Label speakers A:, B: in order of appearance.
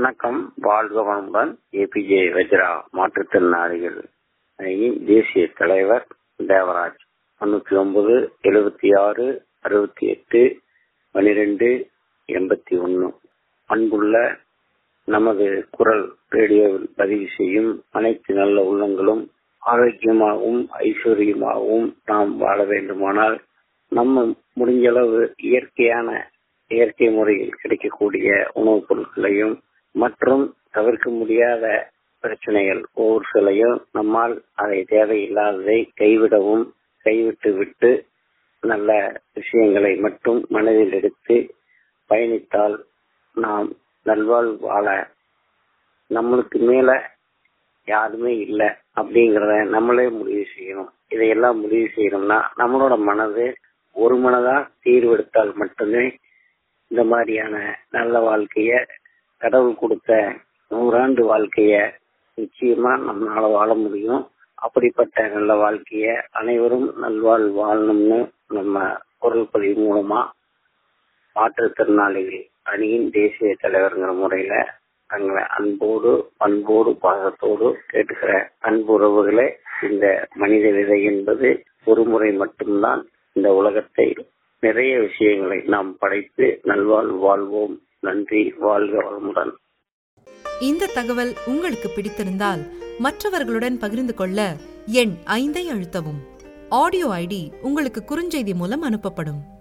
A: வணக்கம் வாழ்க வளமுடன் ஏபிஜே வஜ்ரா மாற்றுத்திறனாளிகள் அணியின் தேசிய தலைவர் தேவராஜ் தொண்ணூத்தி ஒன்பது எழுபத்தி ஆறு அறுபத்தி எட்டு பனிரெண்டு எண்பத்தி ஒன்னு அன்புள்ள நமது குரல் ரேடியோவில் பதிவு செய்யும் அனைத்து நல்ல உள்ளங்களும் ஆரோக்கியமாகவும் ஐஸ்வர்யமாகவும் நாம் வாழ வேண்டுமானால் நம்ம முடிஞ்சளவு இயற்கையான இயற்கை முறையில் கிடைக்கக்கூடிய உணவுப் பொருட்களையும் மற்றும் தவிர்க்க முடியாத பிரச்சனைகள் ஒவ்வொரு சிலையும் நம்மால் அதை தேவையில்லாததை கைவிடவும் கைவிட்டு விட்டு நல்ல விஷயங்களை மட்டும் மனதில் எடுத்து பயணித்தால் நாம் நல்வாழ்வு வாழ நம்மளுக்கு மேல யாருமே இல்லை அப்படிங்கறத நம்மளே முடிவு செய்யணும் இதையெல்லாம் முடிவு செய்யணும்னா நம்மளோட மனது ஒரு மனதா தீர்வெடுத்தால் மட்டுமே இந்த மாதிரியான நல்ல வாழ்க்கைய கடவுள் கொடுத்த நூறாண்டு வாழ்க்கைய நிச்சயமா நம்மளால வாழ முடியும் அப்படிப்பட்ட நல்ல வாழ்க்கைய அனைவரும் நல்வாழ் வாழணும்னு நம்ம குரல் பதிவு மூலமா மாற்றுத்திறனாளிகள் அணியின் தேசிய தலைவர்ங்கிற முறையில தங்களை அன்போடு பண்போடு பாசத்தோடு கேட்டுக்கிற அன்பு உறவுகளே இந்த மனித விதை என்பது ஒரு முறை மட்டும்தான் இந்த உலகத்தை நிறைய விஷயங்களை நாம் படைத்து நல்வாழ் வாழ்வோம் நன்றி வாழ்க வளமுடன்
B: இந்த தகவல் உங்களுக்கு பிடித்திருந்தால் மற்றவர்களுடன் பகிர்ந்து கொள்ள எண் ஐந்தை அழுத்தவும் ஆடியோ ஐடி உங்களுக்கு குறுஞ்செய்தி மூலம் அனுப்பப்படும்